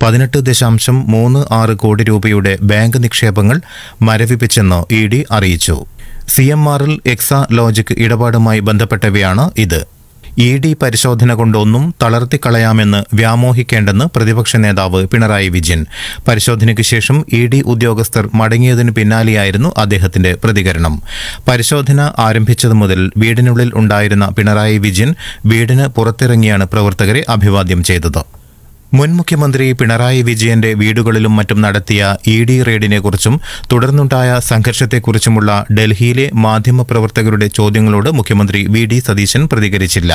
പതിനെട്ട് ദശാംശം മൂന്ന് ആറ് കോടി രൂപയുടെ ബാങ്ക് നിക്ഷേപങ്ങൾ മരവിപ്പിച്ചെന്ന് ഇ ഡി അറിയിച്ചു സി എം ആറിൽ എക്സ ലോജിക് ഇടപാടുമായി ബന്ധപ്പെട്ടവയാണ് ഇത് ഇ ഡി പരിശോധന കൊണ്ടൊന്നും തളർത്തിക്കളയാമെന്ന് വ്യാമോഹിക്കേണ്ടെന്ന് പ്രതിപക്ഷ നേതാവ് പിണറായി വിജയൻ പരിശോധനയ്ക്ക് ശേഷം ഇ ഡി ഉദ്യോഗസ്ഥർ മടങ്ങിയതിനു പിന്നാലെയായിരുന്നു അദ്ദേഹത്തിന്റെ പ്രതികരണം പരിശോധന ആരംഭിച്ചതു മുതൽ വീടിനുള്ളിൽ ഉണ്ടായിരുന്ന പിണറായി വിജയൻ വീടിന് പുറത്തിറങ്ങിയാണ് പ്രവർത്തകരെ അഭിവാദ്യം ചെയ്തത് മുൻ മുഖ്യമന്ത്രി പിണറായി വിജയന്റെ വീടുകളിലും മറ്റും നടത്തിയ ഇ ഡി റെയ്ഡിനെക്കുറിച്ചും തുടർന്നുണ്ടായ സംഘർഷത്തെക്കുറിച്ചുമുള്ള ഡൽഹിയിലെ മാധ്യമപ്രവർത്തകരുടെ ചോദ്യങ്ങളോട് മുഖ്യമന്ത്രി വി ഡി സതീശൻ പ്രതികരിച്ചില്ല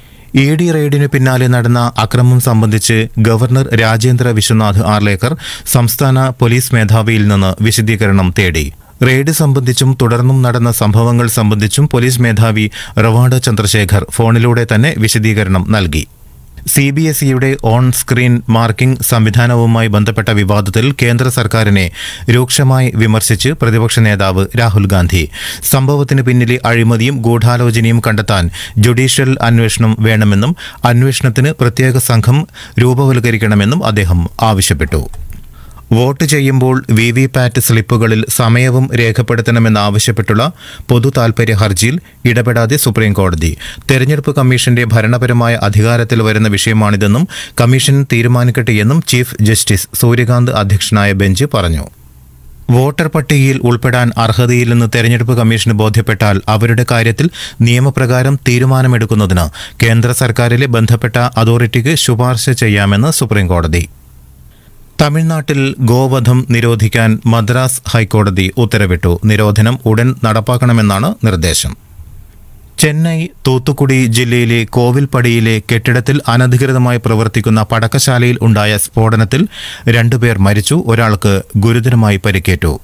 ഇ ഡി റെയ്ഡിനു പിന്നാലെ നടന്ന അക്രമം സംബന്ധിച്ച് ഗവർണർ രാജേന്ദ്ര വിശ്വനാഥ് ആർലേക്കർ സംസ്ഥാന പോലീസ് മേധാവിയിൽ നിന്ന് വിശദീകരണം തേടി റെയ്ഡ് സംബന്ധിച്ചും തുടർന്നും നടന്ന സംഭവങ്ങൾ സംബന്ധിച്ചും പോലീസ് മേധാവി റവാഡ ചന്ദ്രശേഖർ ഫോണിലൂടെ തന്നെ വിശദീകരണം നൽകി സി ബി എസ് ഇയുടെ ഓൺ സ്ക്രീൻ മാർക്കിംഗ് സംവിധാനവുമായി ബന്ധപ്പെട്ട വിവാദത്തിൽ കേന്ദ്ര സർക്കാരിനെ രൂക്ഷമായി വിമർശിച്ച് പ്രതിപക്ഷ നേതാവ് രാഹുൽ ഗാന്ധി സംഭവത്തിന് പിന്നിലെ അഴിമതിയും ഗൂഢാലോചനയും കണ്ടെത്താൻ ജുഡീഷ്യൽ അന്വേഷണം വേണമെന്നും അന്വേഷണത്തിന് പ്രത്യേക സംഘം രൂപവൽക്കരിക്കണമെന്നും അദ്ദേഹം ആവശ്യപ്പെട്ടു വോട്ട് ചെയ്യുമ്പോൾ വി വി പാറ്റ് സ്ലിപ്പുകളിൽ സമയവും രേഖപ്പെടുത്തണമെന്നാവശ്യപ്പെട്ടുള്ള പൊതു താൽപര്യ ഹർജിയിൽ ഇടപെടാതെ സുപ്രീം കോടതി തെരഞ്ഞെടുപ്പ് കമ്മീഷന്റെ ഭരണപരമായ അധികാരത്തിൽ വരുന്ന വിഷയമാണിതെന്നും കമ്മീഷൻ തീരുമാനിക്കട്ടെയെന്നും ചീഫ് ജസ്റ്റിസ് സൂര്യകാന്ത് അധ്യക്ഷനായ ബെഞ്ച് പറഞ്ഞു വോട്ടർ പട്ടികയിൽ ഉൾപ്പെടാൻ അർഹതയില്ലെന്ന് തെരഞ്ഞെടുപ്പ് കമ്മീഷന് ബോധ്യപ്പെട്ടാൽ അവരുടെ കാര്യത്തിൽ നിയമപ്രകാരം തീരുമാനമെടുക്കുന്നതിന് കേന്ദ്ര സർക്കാരിലെ ബന്ധപ്പെട്ട അതോറിറ്റിക്ക് ശുപാർശ ചെയ്യാമെന്ന് സുപ്രീം കോടതി തമിഴ്നാട്ടിൽ ഗോവധം നിരോധിക്കാൻ മദ്രാസ് ഹൈക്കോടതി ഉത്തരവിട്ടു നിരോധനം ഉടൻ നടപ്പാക്കണമെന്നാണ് നിർദ്ദേശം ചെന്നൈ തൂത്തുക്കുടി ജില്ലയിലെ കോവിൽപ്പടിയിലെ കെട്ടിടത്തിൽ അനധികൃതമായി പ്രവർത്തിക്കുന്ന പടക്കശാലയിൽ ഉണ്ടായ സ്ഫോടനത്തിൽ രണ്ടുപേർ മരിച്ചു ഒരാൾക്ക് ഗുരുതരമായി പരിക്കേറ്റു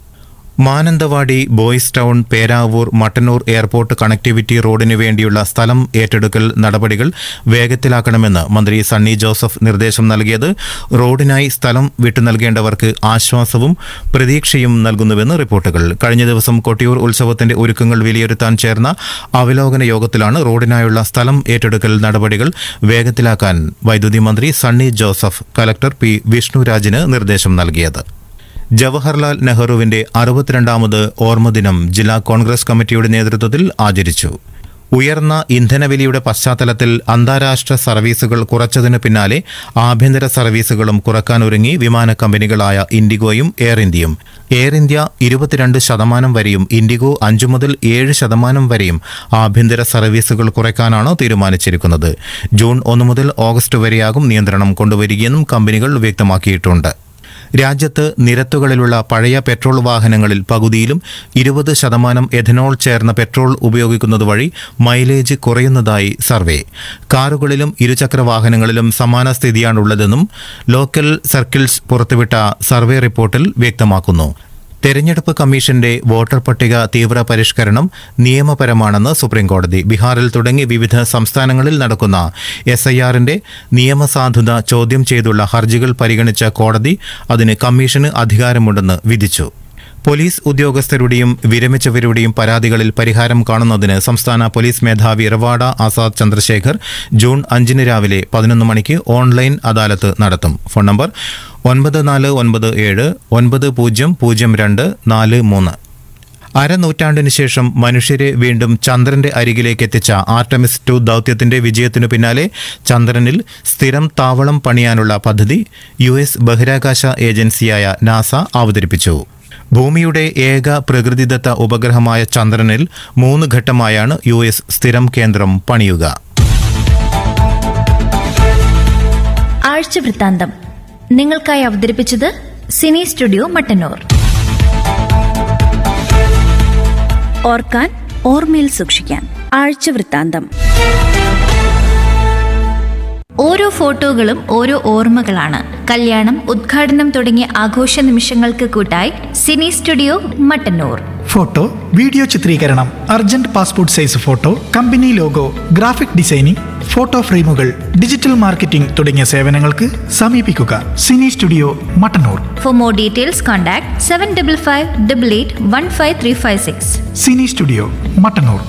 Mananthavady Boys Town Peravoor Mattannur airport connectivity റോഡിനു വേണ്ടിയുള്ള സ്ഥലം ഏറ്റെടുക്കൽ നടപടികൾ വേഗത്തിലാക്കണമെന്ന് മന്ത്രി സണ്ണി ജോസഫ് നിർദ്ദേശം നൽകിയത് റോഡിനായി സ്ഥലം വിട്ടു നൽകേണ്ടവർക്ക് ആശ്വാസവും പ്രതീക്ഷയും നൽകുന്നുവെന്ന് റിപ്പോർട്ടുകൾ കഴിഞ്ഞ ദിവസം കൊട്ടിയൂർ ഉത്സവത്തിന്റെ ഒരുക്കങ്ങൾ വിലയിരുത്താൻ ചേർന്ന അവലോകന യോഗത്തിലാണ് റോഡിനായുള്ള സ്ഥലം ഏറ്റെടുക്കൽ നടപടികൾ വേഗത്തിലാക്കാൻ വൈദ്യുതി മന്ത്രി സണ്ണി ജോസഫ് കലക്ടർ പി വിഷ്ണുരാജിന് നിർദ്ദേശം നൽകിയത് ജവഹർലാൽ നെഹ്റുവിന്റെ അറുപത്തിരണ്ടാമത് ഓർമ്മദിനം ജില്ലാ കോൺഗ്രസ് കമ്മിറ്റിയുടെ നേതൃത്വത്തിൽ ആചരിച്ചു ഉയർന്ന ഇന്ധനവിലയുടെ പശ്ചാത്തലത്തിൽ അന്താരാഷ്ട്ര സർവീസുകൾ കുറച്ചതിന് പിന്നാലെ ആഭ്യന്തര സർവീസുകളും കുറക്കാനൊരുങ്ങി വിമാന കമ്പനികളായ ഇൻഡിഗോയും എയർ ഇന്ത്യയും എയർ ഇന്ത്യ ഇരുപത്തിരണ്ട് ശതമാനം വരെയും ഇൻഡിഗോ അഞ്ചു മുതൽ ഏഴ് ശതമാനം വരെയും ആഭ്യന്തര സർവീസുകൾ കുറയ്ക്കാനാണ് തീരുമാനിച്ചിരിക്കുന്നത് ജൂൺ ഒന്ന് മുതൽ ഓഗസ്റ്റ് വരെയാകും നിയന്ത്രണം കൊണ്ടുവരികയെന്നും കമ്പനികൾ വ്യക്തമാക്കിയിട്ടുണ്ട് രാജ്യത്ത് നിരത്തുകളിലുള്ള പഴയ പെട്രോൾ വാഹനങ്ങളിൽ പകുതിയിലും ഇരുപത് ശതമാനം എഥനോൾ ചേർന്ന പെട്രോൾ ഉപയോഗിക്കുന്നത് വഴി മൈലേജ് കുറയുന്നതായി സർവേ കാറുകളിലും ഇരുചക്ര വാഹനങ്ങളിലും സമാന സ്ഥിതിയാണുള്ളതെന്നും ലോക്കൽ സർക്കിൾസ് പുറത്തുവിട്ട സർവേ റിപ്പോർട്ടിൽ വ്യക്തമാക്കുന്നു തെരഞ്ഞെടുപ്പ് കമ്മീഷന്റെ വോട്ടർ പട്ടിക തീവ്ര പരിഷ്കരണം നിയമപരമാണെന്ന് സുപ്രീംകോടതി ബീഹാറിൽ തുടങ്ങി വിവിധ സംസ്ഥാനങ്ങളിൽ നടക്കുന്ന എസ് ഐ ആറിന്റെ നിയമസാധുത ചോദ്യം ചെയ്തുള്ള ഹർജികൾ പരിഗണിച്ച കോടതി അതിന് കമ്മീഷന് അധികാരമുണ്ടെന്ന് വിധിച്ചു പോലീസ് ഉദ്യോഗസ്ഥരുടെയും വിരമിച്ചവരുടെയും പരാതികളിൽ പരിഹാരം കാണുന്നതിന് സംസ്ഥാന പോലീസ് മേധാവി റവാഡ ആസാദ് ചന്ദ്രശേഖർ ജൂൺ അഞ്ചിന് രാവിലെ പതിനൊന്ന് മണിക്ക് ഓൺലൈൻ അദാലത്ത് നടത്തും ഫോൺ നമ്പർ ഒൻപത് നാല് ഒൻപത് ഏഴ് ഒൻപത് പൂജ്യം പൂജ്യം രണ്ട് നാല് മൂന്ന് അരനൂറ്റാണ്ടിന് ശേഷം മനുഷ്യരെ വീണ്ടും ചന്ദ്രന്റെ അരികിലേക്ക് എത്തിച്ച ആർട്ടമിസ് ടു ദൗത്യത്തിന്റെ വിജയത്തിനു പിന്നാലെ ചന്ദ്രനിൽ സ്ഥിരം താവളം പണിയാനുള്ള പദ്ധതി യു എസ് ബഹിരാകാശ ഏജൻസിയായ നാസ അവതരിപ്പിച്ചു ഭൂമിയുടെ ഏക പ്രകൃതിദത്ത ഉപഗ്രഹമായ ചന്ദ്രനിൽ മൂന്ന് ഘട്ടമായാണ് യു എസ് സ്ഥിരം കേന്ദ്രം പണിയുക ആഴ്ച വൃത്താന്തം നിങ്ങൾക്കായി അവതരിപ്പിച്ചത് സിനി സ്റ്റുഡിയോ മട്ടന്നൂർ ഓർക്കാൻ ഓർമ്മയിൽ സൂക്ഷിക്കാൻ ആഴ്ച വൃത്താന്തം ഓരോ ഫോട്ടോകളും ഓരോ ഓർമ്മകളാണ് കല്യാണം ഉദ്ഘാടനം തുടങ്ങിയ ആഘോഷ നിമിഷങ്ങൾക്ക് കൂട്ടായി Cine Studio Mattannur photo video ചിത്രീകരണം urgent passport size photo company logo graphic designing photo ഫ്രെയിമുകൾ ഡിജിറ്റൽ മാർക്കറ്റിംഗ് തുടങ്ങിയ സേവനങ്ങൾക്ക് സമീപിക്കുക Cine Studio Mattannur for more details contact seven double five double eight one five three five six Cine Studio Mattannur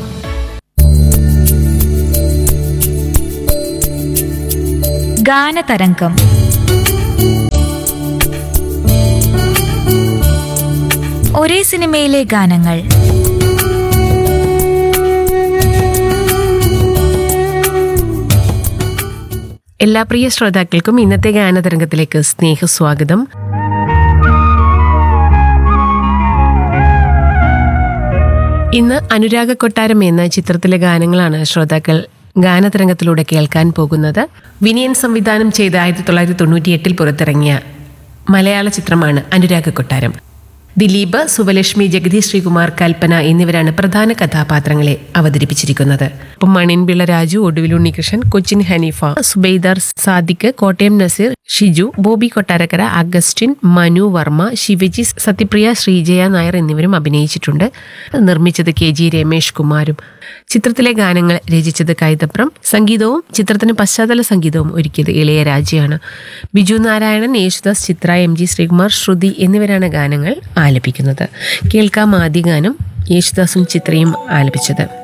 ഗാനതരംഗം സിനിമയിലെ ഗാനങ്ങൾ എല്ലാ പ്രിയ ശ്രോതാക്കൾക്കും ഇന്നത്തെ ഗാനതരംഗത്തിലേക്ക് സ്നേഹസ്വാഗതം ഇന്ന് അനുരാഗ കൊട്ടാരം എന്ന ചിത്രത്തിലെ ഗാനങ്ങളാണ് ശ്രോതാക്കൾ ഗാനതരംഗത്തിലൂടെ കേൾക്കാൻ പോകുന്നത് വിനയൻ സംവിധാനം ചെയ്ത ആയിരത്തി തൊള്ളായിരത്തി തൊണ്ണൂറ്റി എട്ടിൽ പുറത്തിറങ്ങിയ മലയാള ചിത്രമാണ് അനുരാഗ കൊട്ടാരം ദിലീപ് സുബലക്ഷ്മി ജഗദീഷ് ശ്രീകുമാർ കൽപ്പന എന്നിവരാണ് പ്രധാന കഥാപാത്രങ്ങളെ അവതരിപ്പിച്ചിരിക്കുന്നത് അപ്പം മണിൻപിള്ള രാജു ഒടുവിൽ ഉണ്ണികൃഷ്ണൻ കൊച്ചിൻ ഹനീഫ സുബൈദാർ സാദിഖ് കോട്ടയം നസീർ ഷിജു ബോബി കൊട്ടാരക്കര അഗസ്റ്റിൻ മനു വർമ്മ ശിവജി സത്യപ്രിയ ശ്രീജയ നായർ എന്നിവരും അഭിനയിച്ചിട്ടുണ്ട് നിർമ്മിച്ചത് കെ ജി രമേഷ് കുമാരും ചിത്രത്തിലെ ഗാനങ്ങൾ രചിച്ചത് കൈതപ്രം സംഗീതവും ചിത്രത്തിന് പശ്ചാത്തല സംഗീതവും ഒരുക്കിയത് ഇളയരാജയാണ് ബിജു നാരായണൻ യേശുദാസ് ചിത്ര എം ജി ശ്രീകുമാർ ശ്രുതി എന്നിവരാണ് ഗാനങ്ങൾ ആലപിക്കുന്നത് കേൾക്കാം ആദ്യ ഗാനം യേശുദാസും ചിത്രയും ആലപിച്ചത്